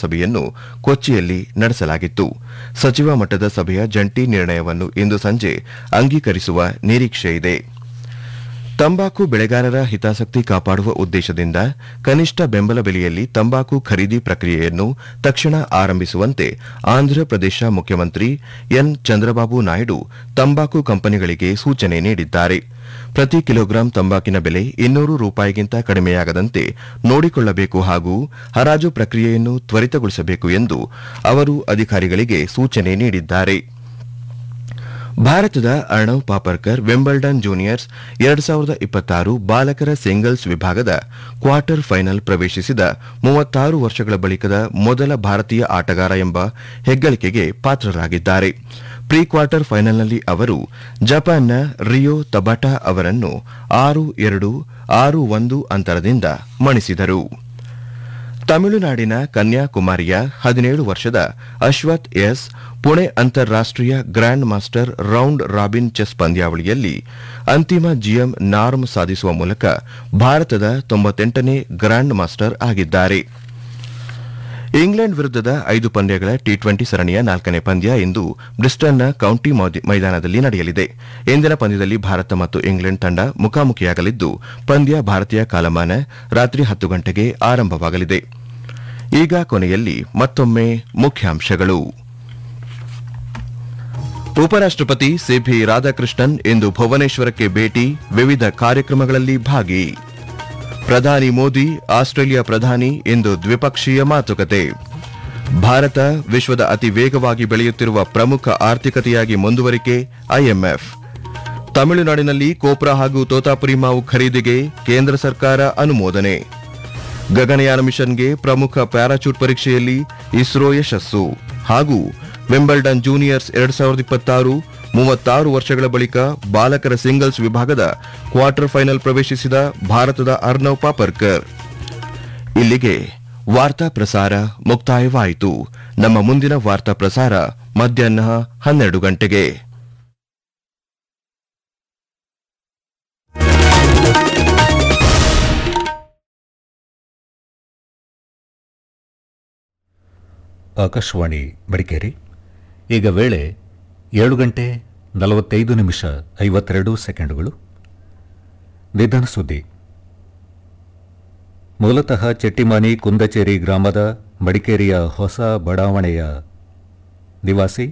ಸಭೆಯನ್ನು ಕೊಚ್ಚಿಯಲ್ಲಿ ನಡೆಸಲಾಗಿತ್ತು ಸಚಿವ ಮಟ್ಟದ ಸಭೆಯ ಜಂಟಿ ನಿರ್ಣಯವನ್ನು ಇಂದು ಸಂಜೆ ಅಂಗೀಕರಿಸುವ ನಿರೀಕ್ಷೆಯಿದೆ ತಂಬಾಕು ಬೆಳೆಗಾರರ ಹಿತಾಸಕ್ತಿ ಕಾಪಾಡುವ ಉದ್ದೇಶದಿಂದ ಕನಿಷ್ಠ ಬೆಂಬಲ ಬೆಲೆಯಲ್ಲಿ ತಂಬಾಕು ಖರೀದಿ ಪ್ರಕ್ರಿಯೆಯನ್ನು ತಕ್ಷಣ ಆರಂಭಿಸುವಂತೆ ಆಂಧ್ರಪ್ರದೇಶ ಮುಖ್ಯಮಂತ್ರಿ ಎನ್ ಚಂದ್ರಬಾಬು ನಾಯ್ಡು ತಂಬಾಕು ಕಂಪನಿಗಳಿಗೆ ಸೂಚನೆ ನೀಡಿದ್ದಾರೆ ಪ್ರತಿ ಕಿಲೋಗ್ರಾಂ ತಂಬಾಕಿನ ಬೆಲೆ ಇನ್ನೂರು ರೂಪಾಯಿಗಿಂತ ಕಡಿಮೆಯಾಗದಂತೆ ನೋಡಿಕೊಳ್ಳಬೇಕು ಹಾಗೂ ಹರಾಜು ಪ್ರಕ್ರಿಯೆಯನ್ನು ತ್ವರಿತಗೊಳಿಸಬೇಕು ಎಂದು ಅವರು ಅಧಿಕಾರಿಗಳಿಗೆ ಸೂಚನೆ ನೀಡಿದ್ದಾರೆ ಭಾರತದ ಅರ್ಣವ್ ಪಾಪರ್ಕರ್ ವಿಂಬಲ್ಡನ್ ಜೂನಿಯರ್ಸ್ ಎರಡು ಸಾವಿರದ ಇಪ್ಪತ್ತಾರು ಬಾಲಕರ ಸಿಂಗಲ್ಸ್ ವಿಭಾಗದ ಕ್ವಾರ್ಟರ್ ಫೈನಲ್ ಪ್ರವೇಶಿಸಿದ ಮೂವತ್ತಾರು ವರ್ಷಗಳ ಬಳಿಕದ ಮೊದಲ ಭಾರತೀಯ ಆಟಗಾರ ಎಂಬ ಹೆಗ್ಗಳಿಕೆಗೆ ಪಾತ್ರರಾಗಿದ್ದಾರೆ ಪ್ರೀ ಕ್ವಾರ್ಟರ್ ಫೈನಲ್ನಲ್ಲಿ ಅವರು ಜಪಾನ್ನ ರಿಯೋ ತಬಾಟಾ ಅವರನ್ನು ಆರು ಎರಡು ಆರು ಒಂದು ಅಂತರದಿಂದ ಮಣಿಸಿದರು ತಮಿಳುನಾಡಿನ ಕನ್ಯಾಕುಮಾರಿಯ ಹದಿನೇಳು ವರ್ಷದ ಅಶ್ವಥ್ ಎಸ್ ಪುಣೆ ಅಂತಾರಾಷ್ಟೀಯ grandmaster round robin chess ಪಂದ್ಯಾವಳಿಯಲ್ಲಿ ಅಂತಿಮ ಜಿಎಂ ನಾರ್ಮ್ ಸಾಧಿಸುವ ಮೂಲಕ ಭಾರತದ ತೊಂಬತ್ತೆಂಟನೇ ಗ್ರ್ಯಾಂಡ್ ಮಾಸ್ಟರ್ ಆಗಿದ್ದಾರೆ ಇಂಗ್ಲೆಂಡ್ ವಿರುದ್ಧದ ಐದು ಪಂದ್ಯಗಳ ಟಿ ಟ್ವೆಂಟಿ ಸರಣಿಯ ನಾಲ್ಕನೇ ಪಂದ್ಯ ಇಂದು ಬ್ರಿಸ್ಟನ್ನ ಕೌಂಟಿ ಮೈದಾನದಲ್ಲಿ ನಡೆಯಲಿದೆ ಇಂದಿನ ಪಂದ್ಯದಲ್ಲಿ ಭಾರತ ಮತ್ತು ಇಂಗ್ಲೆಂಡ್ ತಂಡ ಮುಖಾಮುಖಿಯಾಗಲಿದ್ದು ಪಂದ್ಯ ಭಾರತೀಯ ಕಾಲಮಾನ ರಾತ್ರಿ ಹತ್ತು ಗಂಟೆಗೆ ಆರಂಭವಾಗಲಿದೆ ಈಗ ಕೊನೆಯಲ್ಲಿ ಮತ್ತೊಮ್ಮೆ ಮುಖ್ಯಾಂಶಗಳು ಉಪರಾಷ್ಟಪತಿ ಸಿಪಿ ರಾಧಾಕೃಷ್ಣನ್ ಇಂದು ಭುವನೇಶ್ವರಕ್ಕೆ ಭೇಟಿ ವಿವಿಧ ಕಾರ್ಯಕ್ರಮಗಳಲ್ಲಿ ಭಾಗಿ ಪ್ರಧಾನಿ ಮೋದಿ ಆಸ್ಟ್ರೇಲಿಯಾ ಪ್ರಧಾನಿ ಇಂದು ದ್ವಿಪಕ್ಷೀಯ ಮಾತುಕತೆ ಭಾರತ ವಿಶ್ವದ ಅತಿ ವೇಗವಾಗಿ ಬೆಳೆಯುತ್ತಿರುವ ಪ್ರಮುಖ ಆರ್ಥಿಕತೆಯಾಗಿ ಮುಂದುವರಿಕೆ ಐಎಂಎಫ್ ತಮಿಳುನಾಡಿನಲ್ಲಿ ಕೋಪ್ರಾ ಹಾಗೂ ತೋತಾಪುರಿ ಮಾವು ಖರೀದಿಗೆ ಕೇಂದ್ರ ಸರ್ಕಾರ ಅನುಮೋದನೆ ಗಗನಯಾನ ಮಿಷನ್ಗೆ ಪ್ರಮುಖ ಪ್ಯಾರಾಚೂಟ್ ಪರೀಕ್ಷೆಯಲ್ಲಿ ಇಸ್ರೋ ಯಶಸ್ಸು ಹಾಗೂ ವಿಂಬಲ್ಡನ್ ಜೂನಿಯರ್ಸ್ ಎರಡ್ ಸಾವಿರದ ಇಪ್ಪತ್ತಾರು ಮೂವತ್ತಾರು ವರ್ಷಗಳ ಬಳಿಕ ಬಾಲಕರ ಸಿಂಗಲ್ಸ್ ವಿಭಾಗದ ಕ್ವಾರ್ಟರ್ ಫೈನಲ್ ಪ್ರವೇಶಿಸಿದ ಭಾರತದ ಅರ್ನವ್ ಪಾಪರ್ಕರ್ ಇಲ್ಲಿಗೆ ವಾರ್ತಾ ಪ್ರಸಾರ ಮುಕ್ತಾಯವಾಯಿತು ನಮ್ಮ ಮುಂದಿನ ವಾರ್ತಾ ಪ್ರಸಾರ ಮಧ್ಯಾಹ್ನ ಹನ್ನೆರಡು ಗಂಟೆಗೆ ಆಕಾಶವಾಣಿ ಮಡಿಕೇರಿ ಈಗ ವೇಳೆ ಏಳು ಗಂಟೆ ನಲವತ್ತೈದು ನಿಮಿಷ ಐವತ್ತೆರಡು ಸೆಕೆಂಡುಗಳು ನಿಧನ ಸುದ್ದಿ ಮೂಲತಃ ಚೆಟ್ಟಿಮಾನಿ ಕುಂದಚೇರಿ ಗ್ರಾಮದ ಮಡಿಕೇರಿಯ ಹೊಸ ಬಡಾವಣೆಯ ನಿವಾಸಿ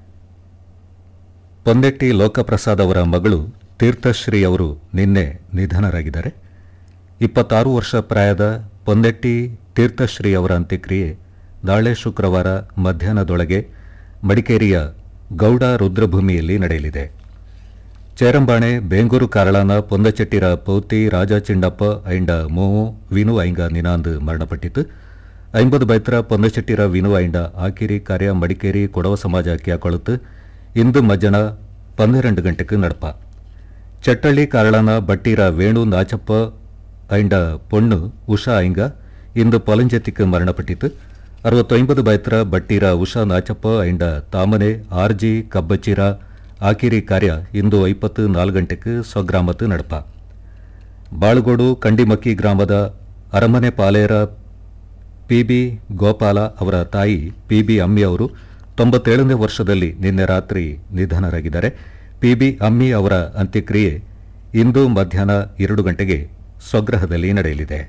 ಪೊಂದೆಟ್ಟಿ ಲೋಕಪ್ರಸಾದ್ ಅವರ ಮಗಳು ತೀರ್ಥಶ್ರೀ ಅವರು ನಿನ್ನೆ ನಿಧನರಾಗಿದ್ದಾರೆ ಇಪ್ಪತ್ತಾರು ವರ್ಷ ಪ್ರಾಯದ ಪೊಂದೆಟ್ಟಿ ತೀರ್ಥಶ್ರೀ ಅವರ ಅಂತ್ಯಕ್ರಿಯೆ ನಾಳೆ ಶುಕ್ರವಾರ ಮಧ್ಯಾಹ್ನದೊಳಗೆ ಮಡಿಕೇರಿಯ ಗೌಡ ರುದ್ರಭೂಮಿಯಲ್ಲಿ ನಡೆಯಲಿದೆ ಚೇರಂಬಾಣೆ ಬೇಂಗೂರು ಕಾರಳನ ಪೊಂದಚೆಟ್ಟಿರ ಪೌತಿ ರಾಜ ಚಿಂಡಪ್ಪ ಐಂಡ ಮೋವು ವಿನು ಐಂಗ ನಿನಾಂದ್ ಮರಣಪಟ್ಟಿತು ಐಂಬದು ಬೈತ್ರ ಪೊಂದಚೆಟ್ಟಿರ ವಿನು ಐಂಡ ಆಕಿರಿ ಕಾರ್ಯ ಮಡಿಕೇರಿ ಕೊಡವ ಸಮಾಜ ಕೊಳುತ್ತು ಇಂದು ಮಜ್ಜನ ಪನ್ನೆರಡು ಗಂಟೆಗೆ ನಡಪ ಚಟ್ಟಳ್ಳಿ ಕಾರಳನ ಬಟ್ಟೀರ ವೇಣು ನಾಚಪ್ಪ ಐಂಡ ಪೊಣ್ಣು ಉಷಾ ಐಂಗ ಇಂದು ಪೊಲಂಜೆತಿಕ್ ಮರಣಪಟ್ಟಿತು ಅರವತ್ತೊಂಬದು ಬೈತ್ರ ಬಟ್ಟೀರ ಉಷಾ ನಾಚಪ್ಪ ಐಂಡ ತಾಮನೆ ಆರ್ಜಿ ಕಬ್ಬಚ್ಚಿರ ಆಕಿರಿ ಕಾರ್ಯ ಇಂದು ಐಪತ್ತು ನಾಲ್ಕು ಗಂಟೆಗೆ ಸ್ವಗ್ರಾಮತ್ತು ನಡಪ ಬಾಳುಗೋಡು ಕಂಡಿಮಕ್ಕಿ ಗ್ರಾಮದ ಅರಮನೆ ಪಾಲೇರ ಪಿಬಿ ಗೋಪಾಲ ಅವರ ತಾಯಿ ಪಿಬಿ ಅಮ್ಮಿ ಅವರು ತೊಂಬತ್ತೇಳನೇ ವರ್ಷದಲ್ಲಿ ನಿನ್ನೆ ರಾತ್ರಿ ನಿಧನರಾಗಿದ್ದಾರೆ ಪಿಬಿ ಅಮ್ಮಿ ಅವರ ಅಂತ್ಯಕ್ರಿಯೆ ಇಂದು ಮಧ್ಯಾಹ್ನ ಎರಡು ಗಂಟೆಗೆ ಸ್ವಗ್ರಹದಲ್ಲಿ ನಡೆಯಲಿದೆ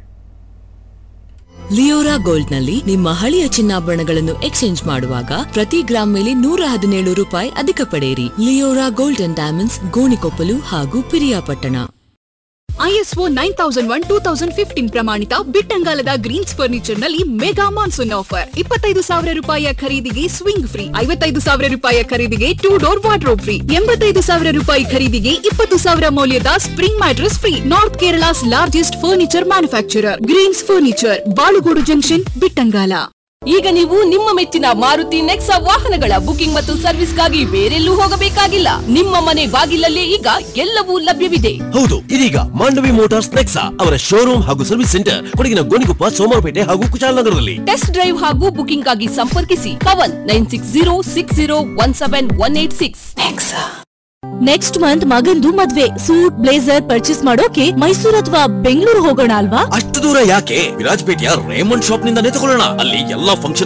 ಲಿಯೋರಾ ಗೋಲ್ಡ್ ನಲ್ಲಿ ನಿಮ್ಮ ಹಳೆಯ ಚಿನ್ನಾಭರಣಗಳನ್ನು ಎಕ್ಸ್ಚೇಂಜ್ ಮಾಡುವಾಗ ಪ್ರತಿ ಗ್ರಾಂ ಮೇಲೆ ನೂರ ಹದಿನೇಳು ರೂಪಾಯಿ ಅಧಿಕ ಪಡೆಯಿರಿ Leora gold and diamonds Gonikoppal ಹಾಗೂ Piriyapatna ISO nine thousand one two thousand fifteen ಪ್ರಮಾಣಿತ ಬಿಟ್ಟಂಗಾಲದ ಗ್ರೀನ್ಸ್ ಫರ್ನಿಚರ್ ನಲ್ಲಿ ಮೆಗಾ ಮಾನ್ಸೂನ್ ಆಫರ್ ಇಪ್ಪತ್ತೈದು ಸಾವಿರ ರೂಪಾಯಿಯ ಖರೀದಿಗೆ ಸ್ವಿಂಗ್ ಫ್ರೀ ಐವತ್ತೈದು ಸಾವಿರ ರೂಪಾಯಿಯ ಖರೀದಿಗೆ ಟೂ ಡೋರ್ ವಾರ್ಡ್ರೋಬ್ ಫ್ರೀ ಎಂಬತ್ತೈದು ಸಾವಿರ ರೂಪಾಯಿ ಖರೀದಿಗೆ ಇಪ್ಪತ್ತು ಸಾವಿರ ಮೌಲ್ಯದ spring mattress free north Kerala's largest furniture manufacturer Greens furniture Balugodu junction Bittangala ಈಗ ನೀವು ನಿಮ್ಮ ಮೆಚ್ಚಿನ ಮಾರುತಿ ನೆಕ್ಸಾ ವಾಹನಗಳ ಬುಕಿಂಗ್ ಮತ್ತು ಸರ್ವಿಸ್ಗಾಗಿ ಬೇರೆಲ್ಲೂ ಹೋಗಬೇಕಾಗಿಲ್ಲ ನಿಮ್ಮ ಮನೆ ಬಾಗಿಲಲ್ಲೇ ಈಗ ಎಲ್ಲವೂ ಲಭ್ಯವಿದೆ ಹೌದು ಇದೀಗ ಮಾಂಡವಿ ಮೋಟಾರ್ಸ್ ನೆಕ್ಸಾ ಅವರ ಶೋರೂಮ್ ಹಾಗೂ ಸರ್ವಿಸ್ ಸೆಂಟರ್ ಕೊಡಗಿನ ಗೋಣಿಕೊಪ್ಪ ಸೋಮವಾರಪೇಟೆ ಹಾಗೂ ಕುಶಾಲನಗರದಲ್ಲಿ ಟೆಸ್ಟ್ ಡ್ರೈವ್ ಹಾಗೂ ಬುಕಿಂಗ್ ಆಗಿ ಸಂಪರ್ಕಿಸಿ Kavan nine six zero six zero one seven one eight six next month ಮಗಂದು ಮದ್ವೆ ಸೂಟ್ ಬ್ಲೇಸರ್ ಪರ್ಚೇಸ್ ಮಾಡೋಕೆ ಮೈಸೂರು ಅಥವಾ ಬೆಂಗಳೂರು ಹೋಗೋಣ ಅಲ್ವಾ ಅಷ್ಟು ದೂರ ಯಾಕೆ ವಿರಾಜಪೇಟೆಯ ರೇಮಂಡ್ ಶಾಪ್ ನಿಂದಾನೇ ತಗೊಳ್ಳೋಣ ಅಲ್ಲಿ ಎಲ್ಲಾ ಫಂಕ್ಷನ್